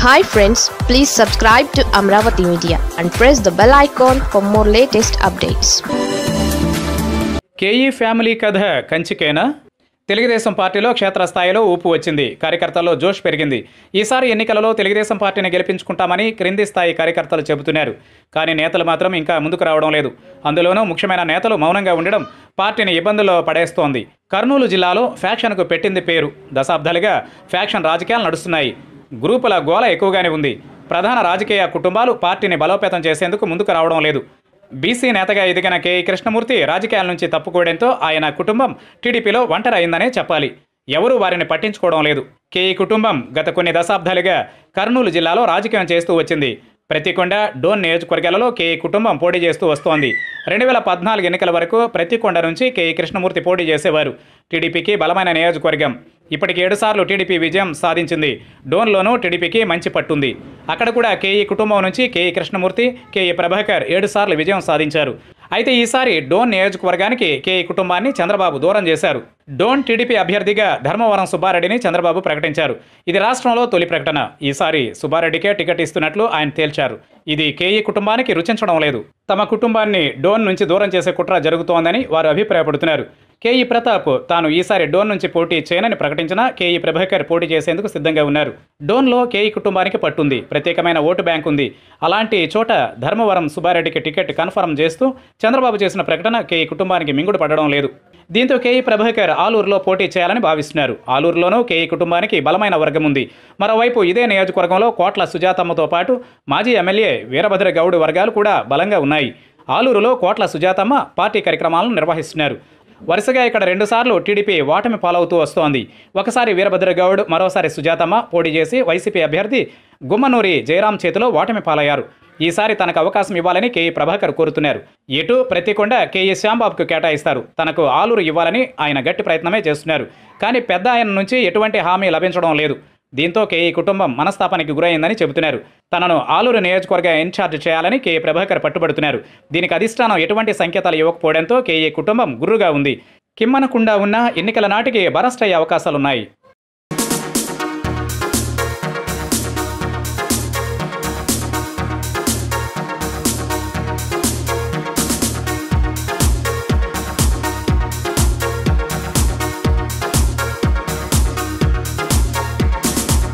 hi friends please subscribe to Amaravati media and press the bell icon for more latest updates KE family కథ కంచికేనా తెలుగుదేశం పార్టీలో క్షేత్రస్థాయిలో ఊపు వచ్చింది కార్యకర్తల్లో జోష్ పెరిగింది ఈసారి ఎన్నికలలో తెలుగుదేశం పార్టీని గెలిపించుకుంటామని క్రింది స్థాయి కార్యకర్తలు చెబుతున్నారు కానీ నేతలు మాత్రం ఇంకా ముందుకు రావడం లేదు అందులోనూ ముఖ్యమైన నేతలు మౌనంగా ఉండడం పార్టీని ఇబ్బందుల్లో పడేస్తోంది కర్నూలు జిల్లాలో ఫ్యాక్షన్కు పెట్టింది పేరు దశాబ్దాలుగా ఫ్యాక్షన్ రాజకీయాలు నడుస్తున్నాయి గ్రూపుల గోల ఎక్కువగానే ఉంది ప్రధాన రాజకీయ కుటుంబాలు పార్టీని బలోపేతం చేసేందుకు ముందుకు రావడం లేదు బీసీ నేతగా ఎదిగిన కేఈ కృష్ణమూర్తి రాజకీయాల నుంచి తప్పుకోవడంతో ఆయన కుటుంబం టీడీపీలో ఒంటరి అయిందనే చెప్పాలి ఎవరూ వారిని పట్టించుకోవడం లేదు కేఈ కుటుంబం గత కొన్ని దశాబ్దాలుగా కర్నూలు జిల్లాలో రాజకీయం చేస్తూ వచ్చింది ప్రతికొండ డోన్ నియోజకవర్గాలలో కేఈ కుటుంబం పోటీ చేస్తూ వస్తోంది రెండు వేల పద్నాలుగు ఎన్నికల వరకు ప్రతికొండ నుంచి కేఈ కృష్ణమూర్తి పోటీ చేసేవారు టీడీపీకి బలమైన నియోజకవర్గం ఇప్పటికి ఏడుసార్లు టీడీపీ విజయం సాధించింది డోన్లోనూ టీడీపీకి మంచి పట్టుంది అక్కడ కూడా కేఈ కుటుంబం నుంచి కేఈ కృష్ణమూర్తి కేఈ ప్రభాకర్ ఏడుసార్లు విజయం సాధించారు అయితే ఈసారి డోన్ నియోజకవర్గానికి కేఈ కుటుంబాన్ని చంద్రబాబు దూరం చేశారు డోన్ టీడీపీ అభ్యర్థిగా ధర్మవరం సుబ్బారెడ్డిని చంద్రబాబు ప్రకటించారు ఇది రాష్ట్రంలో తొలి ప్రకటన ఈసారి సుబ్బారెడ్డికే టికెట్ ఇస్తున్నట్లు ఆయన తేల్చారు ఇది కేఈ కుటుంబానికి రుచించడం లేదు తమ కుటుంబాన్ని డోన్ నుంచి దూరం చేసే కుట్ర జరుగుతోందని వారు అభిప్రాయపడుతున్నారు కేఈ ప్రతాప్ తాను ఈసారి డోన్ నుంచి పోటీ చేయనని ప్రకటించినా కేఈ ప్రభాకర్ పోటీ చేసేందుకు సిద్ధంగా ఉన్నారు డోన్లో కేఈ కుటుంబానికి పట్టుంది ప్రత్యేకమైన ఓటు బ్యాంక్ ఉంది అలాంటి చోట ధర్మవరం సుబ్బారెడ్డికి టికెట్ కన్ఫర్మ్ చేస్తూ చంద్రబాబు చేసిన ప్రకటన కేఈ కుటుంబానికి మింగుడు పడడం లేదు దీంతో కేఈ ప్రభాకర్ ఆలూరులో పోటీ చేయాలని భావిస్తున్నారు ఆలూరులోనూ కేఈ కుటుంబానికి బలమైన వర్గం ఉంది మరోవైపు ఇదే నియోజకవర్గంలో కోట్ల సుజాతమ్మతో పాటు మాజీ ఎమ్మెల్యే వీరభద్ర గౌడ్ వర్గాలు కూడా బలంగా ఉన్నాయి ఆలూరులో కోట్ల సుజాతమ్మ పార్టీ కార్యక్రమాలను నిర్వహిస్తున్నారు వరుసగా ఇక్కడ రెండుసార్లు టీడీపీ ఓటమి పాలవుతూ వస్తోంది ఒకసారి వీరభద్ర గౌడ్ మరోసారి సుజాతమ్మ పోటీ చేసి వైసీపీ అభ్యర్థి గుమ్మనూరి జయరాం చేతిలో ఓటమి పాలయ్యారు ఈసారి తనకు అవకాశం ఇవ్వాలని కేఈ ప్రభాకర్ కోరుతున్నారు ఎటు ప్రతికొండ కేఈ శ్యాంబాబుకు కేటాయిస్తారు తనకు ఆలూరు ఇవ్వాలని ఆయన గట్టి ప్రయత్నమే చేస్తున్నారు కానీ పెద్ద ఆయన నుంచి ఎటువంటి హామీ లభించడం లేదు దీంతో కేఈ కుటుంబం మనస్తాపానికి గురైందని చెబుతున్నారు తనను ఆలూరు నియోజకవర్గ ఇన్ఛార్జ్ చేయాలని కేఈ ప్రభాకర్ పట్టుబడుతున్నారు దీనికి అధిష్టానం ఎటువంటి సంకేతాలు ఇవ్వకపోవడంతో కేఈ కుటుంబం గుర్రుగా ఉంది కిమ్మనకుండా ఉన్న ఎన్నికల నాటికి బరస్ట్ అయ్యే అవకాశాలున్నాయి